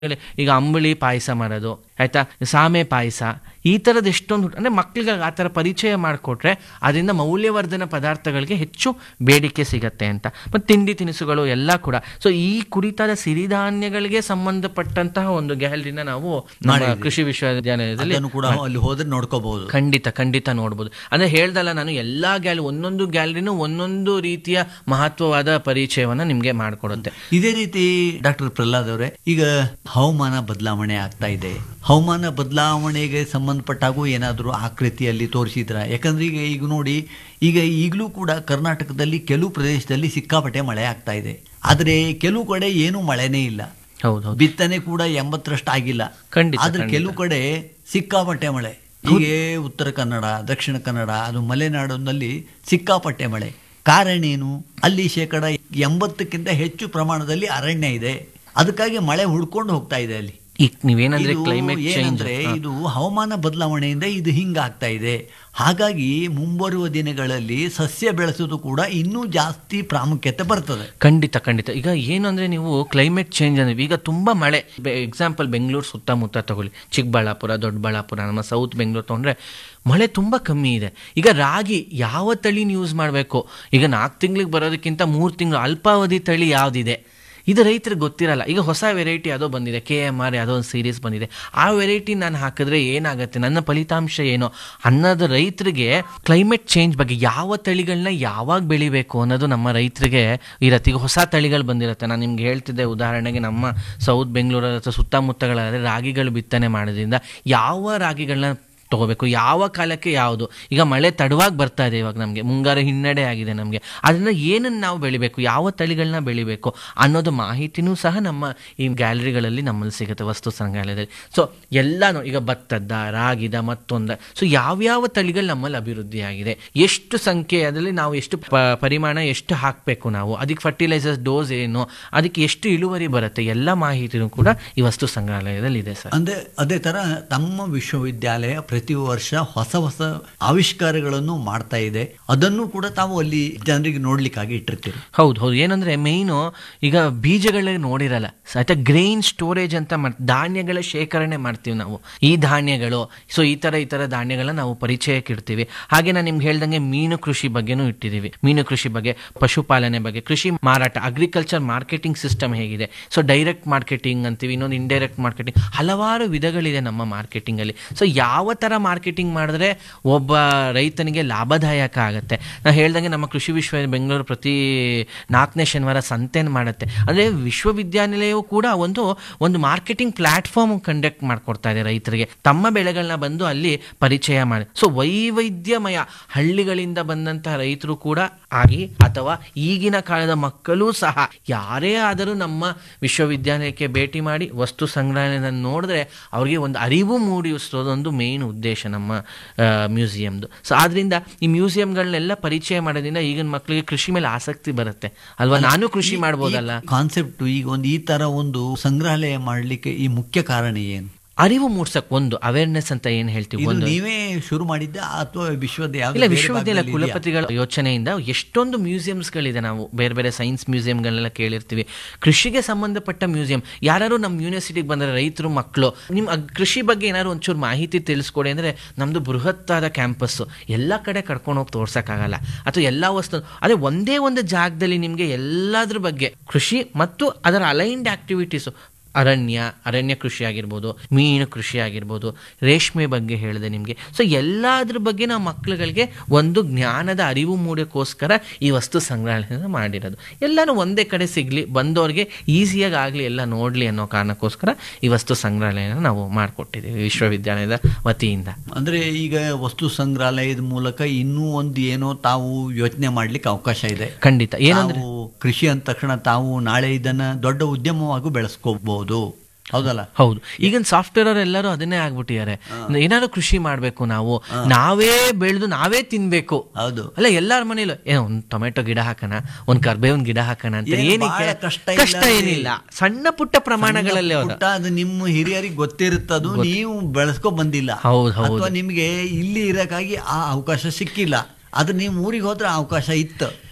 ಈಗ ಅಂಬಳಿ ಪಾಯಸ ಮಾಡೋದು ಆಯ್ತಾ ಸಾಮೆ ಪಾಯಸ ಈ ಥರದ್ದು ಎಷ್ಟೊಂದು ಅಂದರೆ ಮಕ್ಳಿಗೆ ಆ ಥರ ಪರಿಚಯ ಮಾಡಿಕೊಟ್ರೆ ಅದರಿಂದ ಮೌಲ್ಯವರ್ಧನ ಪದಾರ್ಥಗಳಿಗೆ ಹೆಚ್ಚು ಬೇಡಿಕೆ ಸಿಗತ್ತೆ ಅಂತ ಮತ್ತು ತಿಂಡಿ ತಿನಿಸುಗಳು ಎಲ್ಲ ಕೂಡ ಸೊ ಈ ಕುರಿತಾದ ಸಿರಿಧಾನ್ಯಗಳಿಗೆ ಸಂಬಂಧಪಟ್ಟಂತಹ ಒಂದು ಗ್ಯಾಲರಿನ ನಾವು ನಮ್ಮ ಮಾಡಿದ್ವಿ. ಕೃಷಿ ವಿಶ್ವವಿದ್ಯಾಲಯದಲ್ಲಿ ಅದನ್ನು ಕೂಡ ಅಲ್ಲಿ ಹೋದ್ರೆ ನೋಡ್ಕೋಬಹುದು ಖಂಡಿತ ಖಂಡಿತ ನೋಡ್ಬೋದು ಅಂದ್ರೆ ಹೇಳ್ದಲ್ಲ ನಾನು ಎಲ್ಲಾ ಗ್ಯಾಲರಿ ಒಂದೊಂದು ಗ್ಯಾಲರಿನೂ ಒಂದೊಂದು ರೀತಿಯ ಮಹತ್ವವಾದ ಪರಿಚಯವನ್ನ ನಿಮ್ಗೆ ಮಾಡಿಕೊಡುತ್ತೆ ಇದೇ ರೀತಿ ಡಾಕ್ಟರ್ ಪ್ರಹ್ಲಾದ್ ಅವರೇ ಈಗ ಹವಾಮಾನ ಬದಲಾವಣೆ ಆಗ್ತಾ ಇದೆ ಹವಾಮಾನ ಬದಲಾವಣೆಗೆ ಸಂಬಂಧಪಟ್ಟಾಗೂ ಏನಾದರೂ ಆಕೃತಿಯಲ್ಲಿ ತೋರಿಸಿದ್ರ ಯಾಕಂದ್ರೆ ಈಗ ಈಗ ನೋಡಿ ಈಗ ಈಗಲೂ ಕೂಡ ಕರ್ನಾಟಕದಲ್ಲಿ ಕೆಲವು ಪ್ರದೇಶದಲ್ಲಿ ಸಿಕ್ಕಾಪಟ್ಟೆ ಮಳೆ ಆಗ್ತಾ ಇದೆ ಆದರೆ ಕೆಲವು ಕಡೆ ಏನೂ ಮಳೆನೇ ಇಲ್ಲ ಹೌದು ಹೌದು ಬಿತ್ತನೆ ಕೂಡ ಎಂಬತ್ತರಷ್ಟು ಆಗಿಲ್ಲ ಖಂಡಿತ, ಆದ್ರೆ ಖಂಡಿತ. ಕೆಲವು ಕಡೆ ಸಿಕ್ಕಾಪಟ್ಟೆ ಮಳೆ ಹೀಗೆ ಉತ್ತರ ಕನ್ನಡ ದಕ್ಷಿಣ ಕನ್ನಡ ಅದು ಮಲೆನಾಡಿನಲ್ಲಿ ಸಿಕ್ಕಾಪಟ್ಟೆ ಮಳೆ ಕಾರಣ ಏನು ಅಲ್ಲಿ ಶೇಕಡ ಎಂಬತ್ತಕ್ಕಿಂತ ಹೆಚ್ಚು ಪ್ರಮಾಣದಲ್ಲಿ ಅರಣ್ಯ ಇದೆ ಅದಕ್ಕಾಗಿ ಮಳೆ ಹುಡ್ಕೊಂಡು ಹೋಗ್ತಾ ಇದೆ ಅಲ್ಲಿ ಈಗ ನೀವೇನಂದ್ರೆ ಇದು ಕ್ಲೈಮೇಟ್ ಚೇಂಜ್ ಏನಂದ್ರೆ ಇದು ಹವಾಮಾನ ಬದಲಾವಣೆಯಿಂದ ಇದು ಹಿಂಗಾಗ್ತಾ ಇದೆ ಹಾಗಾಗಿ ಮುಂಬರುವ ದಿನಗಳಲ್ಲಿ ಸಸ್ಯ ಬೆಳೆಸೋದು ಕೂಡ ಇನ್ನೂ ಜಾಸ್ತಿ ಪ್ರಾಮುಖ್ಯತೆ ಬರ್ತದೆ ಖಂಡಿತ ಖಂಡಿತ ಈಗ ಏನು ಅಂದ್ರೆ ನೀವು ಕ್ಲೈಮೇಟ್ ಚೇಂಜ್ ಅಂದ್ರೆ ಈಗ ತುಂಬಾ ಮಳೆ ಎಕ್ಸಾಂಪಲ್ ಬೆಂಗಳೂರು ಸುತ್ತಮುತ್ತ ತಗೊಳ್ಳಿ ಚಿಕ್ಕಬಳ್ಳಾಪುರ ದೊಡ್ಡಬಳ್ಳಾಪುರ ನಮ್ಮ ಸೌತ್ ಬೆಂಗಳೂರು ತಗೊಂಡ್ರೆ ಮಳೆ ತುಂಬಾ ಕಮ್ಮಿ ಇದೆ ಈಗ ರಾಗಿ ಯಾವ ತಳಿನ ಯೂಸ್ ಮಾಡಬೇಕು ಈಗ ನಾಲ್ಕು ತಿಂಗಳಿಗೆ ಬರೋದಕ್ಕಿಂತ ಮೂರು ತಿಂಗಳು ಅಲ್ಪಾವಧಿ ತಳಿ ಯಾವ್ದಿದೆ ಇದು ರೈತರಿಗೆ ಗೊತ್ತಿರಲ್ಲ ಈಗ ಹೊಸ ವೆರೈಟಿ ಯಾವುದೋ ಬಂದಿದೆ ಕೆ ಎಮ್ ಆರ್ ಯಾವುದೋ ಒಂದು ಸೀರೀಸ್ ಬಂದಿದೆ ಆ ವೆರೈಟಿ ನಾನು ಹಾಕಿದ್ರೆ ಏನಾಗುತ್ತೆ ನನ್ನ ಫಲಿತಾಂಶ ಏನು ಅನ್ನೋದು ರೈತರಿಗೆ ಕ್ಲೈಮೇಟ್ ಚೇಂಜ್ ಬಗ್ಗೆ ಯಾವ ತಳಿಗಳನ್ನ ಯಾವಾಗ ಬೆಳಿಬೇಕು ಅನ್ನೋದು ನಮ್ಮ ರೈತರಿಗೆ ಇರತ್ತೆ ಈಗ ಹೊಸ ತಳಿಗಳು ಬಂದಿರುತ್ತೆ ನಾನು ನಿಮ್ಗೆ ಹೇಳ್ತಿದ್ದೆ ಉದಾಹರಣೆಗೆ ನಮ್ಮ ಸೌತ್ ಬೆಂಗಳೂರು ಅಥವಾ ಸುತ್ತಮುತ್ತಗಳಾದರೆ ರಾಗಿಗಳು ಬಿತ್ತನೆ ಮಾಡೋದ್ರಿಂದ ಯಾವ ರಾಗಿಗಳನ್ನ ತಗೋಬೇಕು ಯಾವ ಕಾಲಕ್ಕೆ ಯಾವುದು ಈಗ ಮಳೆ ತಡವಾಗಿ ಬರ್ತಾ ಇದೆ ಇವಾಗ ನಮಗೆ ಮುಂಗಾರು ಹಿನ್ನಡೆ ಆಗಿದೆ ನಮಗೆ ಅದರಿಂದ ಏನನ್ನು ನಾವು ಬೆಳಿಬೇಕು ಯಾವ ತಳಿಗಳನ್ನ ಬೆಳಿಬೇಕು ಅನ್ನೋದು ಮಾಹಿತಿನೂ ಸಹ ನಮ್ಮ ಈ ಗ್ಯಾಲರಿಗಳಲ್ಲಿ ನಮ್ಮಲ್ಲಿ ಸಿಗುತ್ತೆ ವಸ್ತು ಸಂಗ್ರಹಾಲಯದಲ್ಲಿ ಸೊ ಎಲ್ಲಾನು ಈಗ ಭತ್ತದ ರಾಗಿದ ಮತ್ತೊಂದ ಸೊ ಯಾವ್ಯಾವ ತಳಿಗಳು ನಮ್ಮಲ್ಲಿ ಅಭಿವೃದ್ಧಿ ಆಗಿದೆ ಎಷ್ಟು ಸಂಖ್ಯೆ ಅದರಲ್ಲಿ ನಾವು ಎಷ್ಟು ಪ- ಪರಿಮಾಣ ಎಷ್ಟು ಹಾಕಬೇಕು ನಾವು ಅದಕ್ಕೆ ಫರ್ಟಿಲೈಸರ್ಸ್ ಡೋಸ್ ಏನು ಅದಕ್ಕೆ ಎಷ್ಟು ಇಳುವರಿ ಬರುತ್ತೆ ಎಲ್ಲ ಮಾಹಿತಿನೂ ಕೂಡ ಈ ವಸ್ತು ಸಂಗ್ರಹಾಲಯದಲ್ಲಿ ಇದೆ ಸರ್ ಅಂದ್ರೆ ಅದೇ ತರ ತಮ್ಮ ವಿಶ್ವವಿದ್ಯಾಲಯ ಪ್ರತಿ ವರ್ಷ ಹೊಸ ಹೊಸ ಆವಿಷ್ಕಾರಗಳನ್ನು ಮಾಡ್ತಾ ಇದೆ ಅದನ್ನು ಕೂಡ ತಾವು ಅಲ್ಲಿ ಜನರಿಗೆ ನೋಡ್ಲಿಕ್ಕಾಗಿ ಇಟ್ಟಿರ್ತೀರಿ ಹೌದು ಹೌದು ಏನಂದ್ರೆ ಮೇಯ್ನು ಈಗ ಬೀಜಗಳೇ ನೋಡಿರಲ್ಲ ಆಯ್ತಾ ಗ್ರೈನ್ ಸ್ಟೋರೇಜ್ ಅಂತ ಮಾಡ್ ಧಾನ್ಯಗಳ ಶೇಖರಣೆ ಮಾಡ್ತೀವಿ ನಾವು ಈ ಧಾನ್ಯಗಳು ಸೊ ಈ ತರ ಈ ತರ ಧಾನ್ಯಗಳನ್ನ ನಾವು ಪರಿಚಯಕ್ಕೆ ಇಡ್ತೀವಿ ಹಾಗೆ ನಾನು ನಿಮ್ಗೆ ಹೇಳ್ದಂಗೆ ಮೀನು ಕೃಷಿ ಬಗ್ಗೆನೂ ಇಟ್ಟಿದ್ದೀವಿ ಮೀನು ಕೃಷಿ ಬಗ್ಗೆ ಪಶುಪಾಲನೆ ಬಗ್ಗೆ ಕೃಷಿ ಮಾರಾಟ ಅಗ್ರಿಕಲ್ಚರ್ ಮಾರ್ಕೆಟಿಂಗ್ ಸಿಸ್ಟಮ್ ಹೇಗಿದೆ ಸೊ ಡೈರೆಕ್ಟ್ ಮಾರ್ಕೆಟಿಂಗ್ ಅಂತೀವಿ ಇನ್ನೊಂದು ಇಂಡೈರೆಕ್ಟ್ ಮಾರ್ಕೆಟಿಂಗ್ ಹಲವಾರು ವಿಧಗಳಿದೆ ನಮ್ಮ ಮಾರ್ಕೆಟಿಂಗ್ ಅಲ್ಲಿ ಸೊ ಯಾವ ತರ ಮಾರ್ಕೆಟಿಂಗ್ ಮಾಡಿದ್ರೆ ಒಬ್ಬ ರೈತನಿಗೆ ಲಾಭದಾಯಕ ಆಗುತ್ತೆ ನಾ ಹೇಳ್ದಂಗೆ ನಮ್ಮ ಕೃಷಿ ವಿಶ್ವ ಬೆಂಗಳೂರು ಪ್ರತಿ ನಾಲ್ಕನೇ ಶನಿವಾರ ಸಂತೆನ ಮಾಡುತ್ತೆ ಅಂದರೆ ವಿಶ್ವವಿದ್ಯಾನಿಲಯವು ಕೂಡ ಒಂದು ಒಂದು ಮಾರ್ಕೆಟಿಂಗ್ ಪ್ಲಾಟ್ಫಾರ್ಮ್ ಕಂಡಕ್ಟ್ ಮಾಡ್ಕೊಡ್ತಾ ಇದೆ ರೈತರಿಗೆ ತಮ್ಮ ಬೆಳೆಗಳನ್ನ ಬಂದು ಅಲ್ಲಿ ಪರಿಚಯ ಮಾಡಿ ಸೊ ವೈವಿಧ್ಯಮಯ ಹಳ್ಳಿಗಳಿಂದ ಬಂದಂತಹ ರೈತರು ಕೂಡ ಆಗಿ ಅಥವಾ ಈಗಿನ ಕಾಲದ ಮಕ್ಕಳೂ ಸಹ ಯಾರೇ ಆದರೂ ನಮ್ಮ ವಿಶ್ವವಿದ್ಯಾಲಯಕ್ಕೆ ಭೇಟಿ ಮಾಡಿ ವಸ್ತು ಸಂಗ್ರಹಣೆಯನ್ನು ನೋಡಿದ್ರೆ ಅವ್ರಿಗೆ ಒಂದು ಅರಿವು ಮೂಡಿಸೋದೊಂದು ಮೇನ್ ಉದ್ದೇಶ ನಮ್ಮ ಮ್ಯೂಸಿಯಮ್ದು ಸೊ ಆದ್ರಿಂದ ಈ ಮ್ಯೂಸಿಯಂಗಳನ್ನೆಲ್ಲ ಪರಿಚಯ ಮಾಡೋದ್ರಿಂದ ಈಗಿನ ಮಕ್ಕಳಿಗೆ ಕೃಷಿ ಮೇಲೆ ಆಸಕ್ತಿ ಬರುತ್ತೆ ಅಲ್ವಾ ನಾನು ಕೃಷಿ ಮಾಡ್ಬೋದಲ್ಲ ಕಾನ್ಸೆಪ್ಟ್ ಈಗ ಒಂದು ಈ ತರ ಒಂದು ಸಂಗ್ರಹಾಲಯ ಮಾಡ್ಲಿಕ್ಕೆ ಈ ಮುಖ್ಯ ಕಾರಣ ಏನು ಅರಿವು ಮೂಡ್ಸಕ್ ಒಂದು ಅವೇರ್ನೆಸ್ ಅಂತ ಏನ್ ಹೇಳ್ತೀವಿ ಇದು ಒಂದು ನೀವೇ ಶುರು ಮಾಡಿದ್ದ ಅಥವಾ ವಿಶ್ವದ ಯಾವ್ದೋ ಇಲ್ಲ ಬೇರೆ ವಿಶ್ವವಿದ್ಯಾಲಯ ಭಾಗದಲ್ಲಿ ಇದೆಯಾ? ಕುಲಪತಿಗಳ ಯೋಚನೆಯಿಂದ ಎಷ್ಟೊಂದು ಮ್ಯೂಸಿಯಮ್ಸ್ಗಳಿದೆ ನಾವು ಬೇರೆ ಬೇರೆ ಸೈನ್ಸ್ ಮ್ಯೂಸಿಯಂಗಳನ್ನೆಲ್ಲ ಕೇಳಿರ್ತೀವಿ ಕೃಷಿಗೆ ಸಂಬಂಧಪಟ್ಟ ಮ್ಯೂಸಿಯಂ ಯಾರು ನಮ್ಮ ಯೂನಿವರ್ಸಿಟಿಗೆ ಬಂದರೆ ರೈತರು ಮಕ್ಕಳು ನಿಮ್ಮ ಅಗ್- ಕೃಷಿ ಬಗ್ಗೆ ಏನಾದ್ರು ಒಂಚೂರು ಮಾಹಿತಿ ತಿಳಿಸ್ಕೊಡಿ ಅಂದರೆ ನಮ್ಮದು ಬೃಹತ್ತಾದ ಕ್ಯಾಂಪಸ್ಸು ಎಲ್ಲ ಕಡೆ ಕರ್ಕೊಂಡು ಹೋಗಿ ತೋರ್ಸೋಕ್ಕಾಗಲ್ಲ ಅಥವಾ ಎಲ್ಲ ವಸ್ತು ಅದೇ ಒಂದೇ ಒಂದು ಜಾಗದಲ್ಲಿ ನಿಮಗೆ ಎಲ್ಲದ್ರ ಬಗ್ಗೆ ಕೃಷಿ ಮತ್ತು ಅದರ ಅಲೈನ್ಡ್ ಆಕ್ಟಿವಿಟೀಸು ಅರಣ್ಯ ಅರಣ್ಯ ಕೃಷಿ ಆಗಿರ್ಬೋದು ಮೀನು ಕೃಷಿ ಆಗಿರ್ಬೋದು ರೇಷ್ಮೆ ಬಗ್ಗೆ ಹೇಳಿದೆ ನಿಮಗೆ ಸೊ ಎಲ್ಲದ್ರ ಬಗ್ಗೆ ನಾವು ಮಕ್ಕಳುಗಳಿಗೆ ಒಂದು ಜ್ಞಾನದ ಅರಿವು ಮೂಡೋಕ್ಕೋಸ್ಕರ ಈ ವಸ್ತು ಸಂಗ್ರಹಾಲಯ ಮಾಡಿರೋದು ಎಲ್ಲನೂ ಒಂದೇ ಕಡೆ ಸಿಗಲಿ ಬಂದವ್ರಿಗೆ ಈಸಿಯಾಗಿ ಆಗಲಿ ಎಲ್ಲ ನೋಡಲಿ ಅನ್ನೋ ಕಾರಣಕ್ಕೋಸ್ಕರ ಈ ವಸ್ತು ಸಂಗ್ರಹಾಲಯನ ನಾವು ಮಾಡಿಕೊಟ್ಟಿದ್ದೀವಿ ವಿಶ್ವವಿದ್ಯಾಲಯದ ವತಿಯಿಂದ ಅಂದ್ರೆ ಈಗ ವಸ್ತು ಸಂಗ್ರಹಾಲಯದ ಮೂಲಕ ಇನ್ನೂ ಒಂದು ಏನೋ ತಾವು ಯೋಚನೆ ಮಾಡ್ಲಿಕ್ಕೆ ಅವಕಾಶ ಇದೆ ಖಂಡಿತ ಏನಂದ್ರೆ ತಾವು ಕೃಷಿ ಅಂದ ತಕ್ಷಣ ತಾವು ನಾಳೆ ಇದನ್ನ ದೊಡ್ಡ ಉದ್ಯಮವಾಗಿ ಬೆಳೆಸ್ಕೋಬಹುದು ಹೌದಲ್ಲ ಹೌದು ಈಗಿನ ಸಾಫ್ಟ್ವೇರ್ ಅವ್ರು ಎಲ್ಲರೂ ಅದನ್ನೇ ಆಗ್ಬಿಟ್ಟಿದ್ದಾರೆ ಏನಾದ್ರು ಕೃಷಿ ಮಾಡಬೇಕು ನಾವು ನಾವೇ ಬೆಳೆದು ನಾವೇ ತಿನ್ಬೇಕು ಹೌದು ಅಲ್ಲ ಎಲ್ಲಾರ ಮನೇಲೂ ಏನೋ ಒಂದು ಟೊಮೆಟೊ ಗಿಡ ಹಾಕೋಣ ಒಂದು ಕರ್ಬೇವಿನ ಗಿಡ ಹಾಕೋಣ ಅಂತ ಏನು ಏನಕ್ಕೆ ಬಹಳ ಕಷ್ಟ ಕಷ್ಟ ಇಲ್ಲ ಏನಿಲ್ಲ ಸಣ್ಣ ಪುಟ್ಟ ಪ್ರಮಾಣಗಳಲ್ಲಿ ಅವರು ಪುಟ್ಟ ಅದು ನಿಮ್ಮ ಹಿರಿಯರಿಗೆ ಗೊತ್ತಿರುತ್ತದು ನೀವು ಬೆಳೆಸ್ಕೊ ಬಂದಿಲ್ಲ ಹೌದು, ಹೌದು. ಅಥವಾ ನಿಮಗೆ ಇಲ್ಲಿ ಇರಕ್ಕಾಗಿ ಆ ಅವಕಾಶ ಸಿಕ್ಕಿಲ್ಲ ಅದು ನೀವು ಊರಿಗೆ ಹೋದ್ರೆ ಆ ಅವಕಾಶ ಇತ್ತು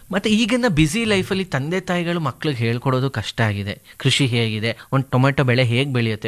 ಮತ್ತೆ ಈಗಿನ ಬ್ಯುಸಿ ಲೈಫಲ್ಲಿ ತಂದೆ ತಾಯಿಗಳು ಮಕ್ಳಿಗೆ ಹೇಳ್ಕೊಡೋದು ಕಷ್ಟ ಆಗಿದೆ ಕೃಷಿ ಹೇಗಿದೆ ಒಂದು ಟೊಮೆಟೊ ಬೆಳೆ ಹೇಗೆ ಬೆಳೆಯುತ್ತೆ